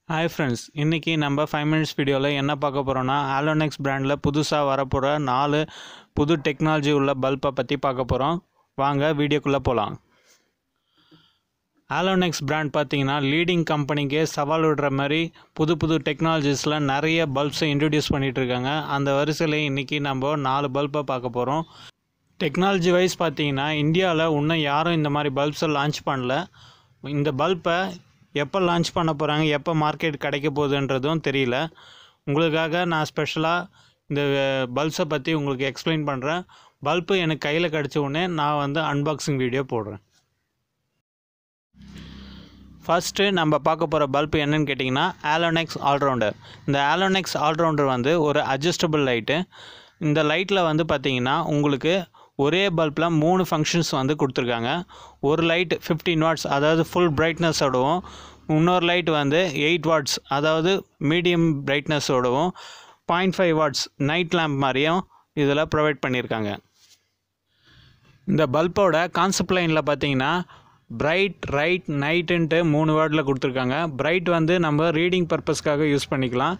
hi friends இன்றைக்கி நம்ம five minutes வீடியோவில் என்ன பார்க்க போகிறோன்னா ஆலோனெக்ஸ் பிராண்டில் புதுசாக வரப்போகிற நாலு புது டெக்னாலஜி உள்ள பல்பை பற்றி பார்க்க போகிறோம் வாங்க வீடியோக்குள்ளே போகலாம் ஆலோனெக்ஸ் பிராண்ட் பார்த்தீங்கன்னா லீடிங் கம்பெனிக்கே சவால் விடுற மாதிரி புது புது டெக்னாலஜிஸில் நிறைய பல்ப்ஸை இன்ட்ரடியூஸ் பண்ணிகிட்டு இருக்காங்க அந்த வரிசையில் இன்றைக்கி நம்ம நாலு பல்பை பார்க்க போகிறோம் டெக்னாலஜி வைஸ் பார்த்தீங்கன்னா இந்தியாவில் இன்னும் யாரும் இந்த மாதிரி பல்ப்ஸை லான்ச் பண்ணல இந்த பல்பை எப்போ லான்ச் பண்ண போகிறாங்க எப்போ மார்க்கெட் கிடைக்க போகுதுன்றதும் தெரியல உங்களுக்காக நான் ஸ்பெஷலாக இந்த பல்ப்ஸை பற்றி உங்களுக்கு எக்ஸ்பிளைன் பண்ணுறேன் பல்பு எனக்கு கையில் கிடச்ச உடனே நான் வந்து அன்பாக்சிங் வீடியோ போடுறேன் ஃபஸ்ட்டு நம்ம பார்க்க போகிற பல்பு என்னன்னு கேட்டிங்கன்னா ஆலோனெக்ஸ் ஆல்ரவுண்டர் இந்த ஆலோனெக்ஸ் ஆல்ரவுண்டர் வந்து ஒரு அட்ஜஸ்டபிள் லைட்டு இந்த லைட்டில் வந்து பார்த்தீங்கன்னா உங்களுக்கு ஒரே பல்பில் மூணு ஃபங்க்ஷன்ஸ் வந்து கொடுத்துருக்காங்க ஒரு லைட் ஃபிஃப்டீன் வாட்ஸ் அதாவது ஃபுல் பிரைட்னஸோடவும் இன்னொரு லைட் வந்து எயிட் வாட்ஸ் அதாவது மீடியம் பிரைட்னஸோடவும் point five watts night lamp மாதிரியும் இதில் ப்ரொவைட் பண்ணியிருக்காங்க இந்த பல்போட கான்செப்ட் லைனில் பார்த்தீங்கன்னா பிரைட் ரைட் நைட்டுன்ட்டு மூணு வேர்டில் கொடுத்துருக்காங்க பிரைட் வந்து நம்ம ரீடிங் பர்பஸ்க்காக யூஸ் பண்ணிக்கலாம்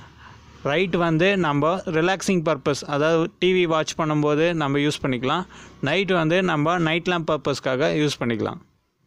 ரைட் வந்து நம்ம ரிலாக்ஸிங் பர்பஸ் அதாவது டிவி வாட்ச் பண்ணும்போது நம்ம யூஸ் பண்ணிக்கலாம் நைட் வந்து நம்ம நைட் லேம்ப் பர்பஸ்க்காக யூஸ் பண்ணிக்கலாம்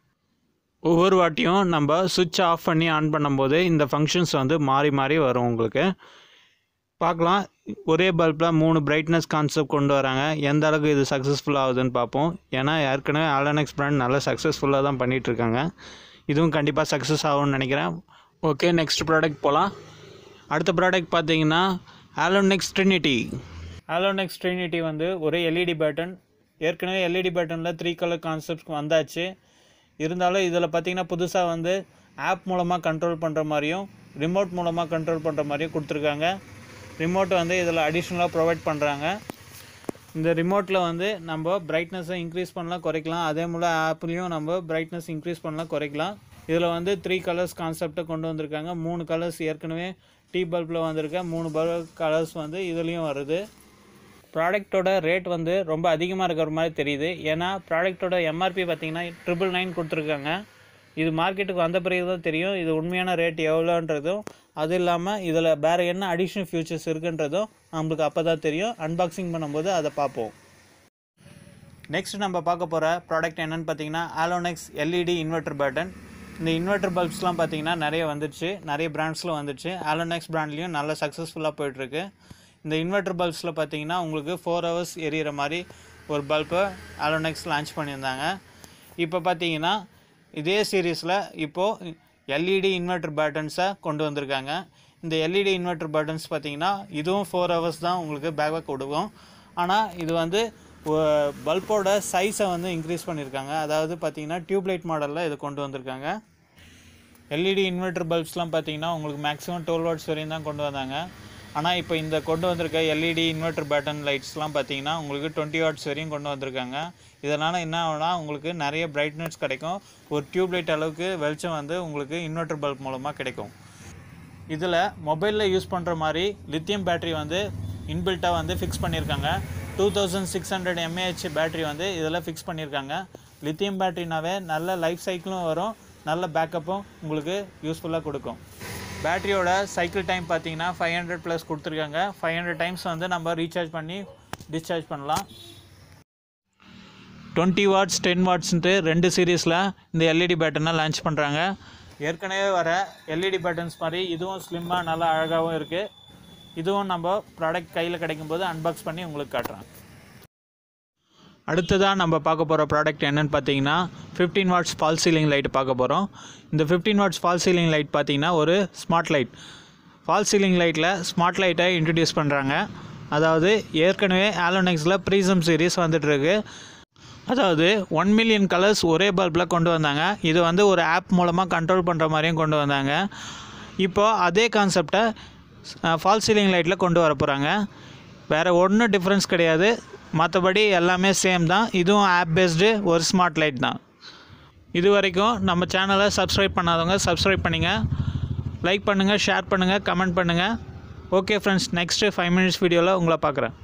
ஒவ்வொரு வாட்டியும் நம்ம சுவிட்ச் ஆஃப் பண்ணி ஆன் பண்ணும்போது இந்த ஃபங்க்ஷன்ஸ் வந்து மாறி மாறி வரும் உங்களுக்கு பார்க்கலாம் ஒரே பல்பில் மூணு பிரைட்னஸ் கான்செப்ட் கொண்டு வராங்க எந்த அளவுக்கு இது சக்ஸஸ்ஃபுல் ஆகுதுன்னு பார்ப்போம் ஏன்னா ஏற்கனவே ஆலனெக்ஸ் பிராண்ட் நல்லா சக்ஸஸ்ஃபுல்லாக தான் பண்ணிகிட்ருக்காங்க இதுவும் கண்டிப்பாக சக்ஸஸ் ஆகும்னு நினைக்கிறேன் ஓகே நெக்ஸ்ட் ப்ராடக்ட் போகலாம் அடுத்த ப்ராடக்ட் பார்த்தீங்கன்னா ஆலோனெக்ஸ் ட்ரினிட்டி ஆலோனெக்ஸ் ட்ரினிட்டி வந்து ஒரு எல்இடி பேட்டன் ஏற்கனவே எல்இடி பேட்டனில் த்ரீ கலர் கான்செப்ட் வந்தாச்சு இருந்தாலும் இதில் பார்த்தீங்கன்னா புதுசாக வந்து ஆப் மூலமாக கண்ட்ரோல் பண்ணுற மாதிரியும் ரிமோட் மூலமாக கண்ட்ரோல் பண்ணுற மாதிரியும் கொடுத்துருக்காங்க ரிமோட் வந்து இதில் அடிஷ்னலாக ப்ரொவைட் பண்ணுறாங்க இந்த ரிமோட்டில் வந்து நம்ம பிரைட்னஸை இன்க்ரீஸ் பண்ணலாம் குறைக்கலாம் அதே போல் ஆப்லேயும் நம்ம பிரைட்னஸ் இன்க்ரீஸ் பண்ணலாம் குறைக்கலாம் இதில் வந்து த்ரீ கலர்ஸ் கான்செப்டை கொண்டு வந்திருக்காங்க மூணு கலர்ஸ் ஏற்கனவே டீ பல்பில் வந்திருக்க மூணு பல்ப் கலர்ஸ் வந்து இதுலேயும் வருது ப்ராடக்ட்டோட ரேட் வந்து ரொம்ப அதிகமாக இருக்கிற மாதிரி தெரியுது ஏன்னா ப்ராடக்ட்டோட எம்ஆர்பி பார்த்தீங்கன்னா ட்ரிபிள் நைன் கொடுத்துருக்காங்க இது மார்க்கெட்டுக்கு வந்த பிறகு தான் தெரியும் இது உண்மையான ரேட் எவ்வளோன்றதும் அது இல்லாமல் இதில் வேறு என்ன அடிஷ்னல் ஃபியூச்சர்ஸ் இருக்குன்றதும் நம்மளுக்கு அப்போ தான் தெரியும் அன்பாக்சிங் பண்ணும்போது அதை பார்ப்போம் நெக்ஸ்ட் நம்ம பார்க்க போகிற ப்ராடக்ட் என்னென்னு பார்த்தீங்கன்னா ஆலோனெக்ஸ் எல்இடி இன்வெர்டர் பேட்டன் இந்த இன்வெர்டர் பல்ப்ஸ்லாம் பார்த்தீங்கன்னா நிறைய வந்துடுச்சு நிறைய பிராண்ட்ஸில் வந்துடுச்சு ஆலோனெக்ஸ் பிராண்ட்லேயும் நல்ல சக்ஸஸ்ஃபுல்லாக போயிட்டுருக்கு இந்த இன்வெர்டர் பல்ப்ஸில் பார்த்தீங்கன்னா உங்களுக்கு ஃபோர் ஹவர்ஸ் எரியிற மாதிரி ஒரு பல்பை ஆலோனெக்ஸ் லான்ச் பண்ணியிருந்தாங்க இப்போ பார்த்தீங்கன்னா இதே சீரீஸில் இப்போது எல்இடி இன்வெர்டர் பேட்டன்ஸை கொண்டு வந்திருக்காங்க இந்த எல்இடி இன்வெர்டர் பேட்டன்ஸ் பார்த்தீங்கன்னா இதுவும் ஃபோர் ஹவர்ஸ் தான் உங்களுக்கு பேக்பேக் கொடுக்கும் ஆனால் இது வந்து பல்போட சைஸை வந்து இன்க்ரீஸ் பண்ணியிருக்காங்க அதாவது பார்த்தீங்கன்னா டியூப்லைட் மாடலில் இது கொண்டு வந்திருக்காங்க எல்இடி இன்வெர்டர் பல்ப்ஸ்லாம் பார்த்தீங்கன்னா உங்களுக்கு மேக்ஸிமம் டுவெல் வாட்ஸ் வரையும் தான் கொண்டு வந்தாங்க ஆனால் இப்போ இந்த கொண்டு வந்திருக்க எல்இடி இன்வெர்டர் பேட்டன் லைட்ஸ்லாம் பார்த்தீங்கன்னா உங்களுக்கு டுவெண்ட்டி வாட்ஸ் வரையும் கொண்டு வந்திருக்காங்க இதனால் என்ன ஆகுனா உங்களுக்கு நிறைய பிரைட்னஸ் கிடைக்கும் ஒரு டியூப்லைட் அளவுக்கு வெளிச்சம் வந்து உங்களுக்கு இன்வெர்டர் பல்ப் மூலமாக கிடைக்கும் இதில் மொபைலில் யூஸ் பண்ணுற மாதிரி லித்தியம் பேட்டரி வந்து இன்பில்ட்டாக வந்து ஃபிக்ஸ் பண்ணியிருக்காங்க two thousand six hundred mAh battery வந்து இதில் ஃபிக்ஸ் பண்ணியிருக்காங்க லித்தியம் பேட்டரினாவே நல்ல லைஃப் சைக்கிளும் வரும் நல்ல பேக்கப்பும் உங்களுக்கு யூஸ்ஃபுல்லாக கொடுக்கும் பேட்டரியோட சைக்கிள் டைம் பார்த்தீங்கன்னா ஃபைவ் ஹண்ட்ரட் ப்ளஸ் கொடுத்துருக்காங்க ஃபைவ் ஹண்ட்ரட் டைம்ஸ் வந்து நம்ம ரீசார்ஜ் பண்ணி டிஸ்சார்ஜ் பண்ணலாம் டுவெண்ட்டி வாட்ஸ் டென் வாட்ஸ்ன்ட்டு ரெண்டு சீரீஸில் இந்த எல்இடி பேட்டனை லான்ச் பண்ணுறாங்க ஏற்கனவே வர எல்இடி பேட்டன்ஸ் மாதிரி இதுவும் ஸ்லிம்மாக நல்லா அழகாகவும் இருக்குது இதுவும் நம்ம ப்ராடக்ட் கையில் கிடைக்கும்போது அன்பாக்ஸ் பண்ணி உங்களுக்கு காட்டுறேன் அடுத்ததாக நம்ம பார்க்க போகிற ப்ராடக்ட் என்னென்னு பார்த்தீங்கன்னா fifteen watts false ceiling light பார்க்க போகிறோம் இந்த fifteen watts false ceiling light பார்த்தீங்கன்னா ஒரு ஸ்மார்ட் லைட் ஃபால் சீலிங் லைட்டில் ஸ்மார்ட் லைட்டை இன்ட்ரடியூஸ் பண்ணுறாங்க அதாவது ஏற்கனவே ஆலோனெக்ஸில் ப்ரீசம் சீரீஸ் வந்துட்டுருக்கு அதாவது ஒன் மில்லியன் கலர்ஸ் ஒரே பல்பில் கொண்டு வந்தாங்க இது வந்து ஒரு ஆப் மூலமாக கண்ட்ரோல் பண்ணுற மாதிரியும் கொண்டு வந்தாங்க இப்போது அதே கான்செப்டை ஃபால் சீலிங் லைட்டில் கொண்டு வர போகிறாங்க வேறு ஒன்றும் டிஃப்ரென்ஸ் கிடையாது மற்றபடி எல்லாமே சேம் தான் இதுவும் ஆப் பேஸ்டு ஒரு ஸ்மார்ட் லைட் தான் இது வரைக்கும் நம்ம சேனலை சப்ஸ்கிரைப் பண்ணாதவங்க சப்ஸ்கிரைப் பண்ணுங்கள் லைக் பண்ணுங்கள் ஷேர் பண்ணுங்கள் கமெண்ட் பண்ணுங்கள் okay friends next five minutes வீடியோவில் உங்களை பார்க்குறேன்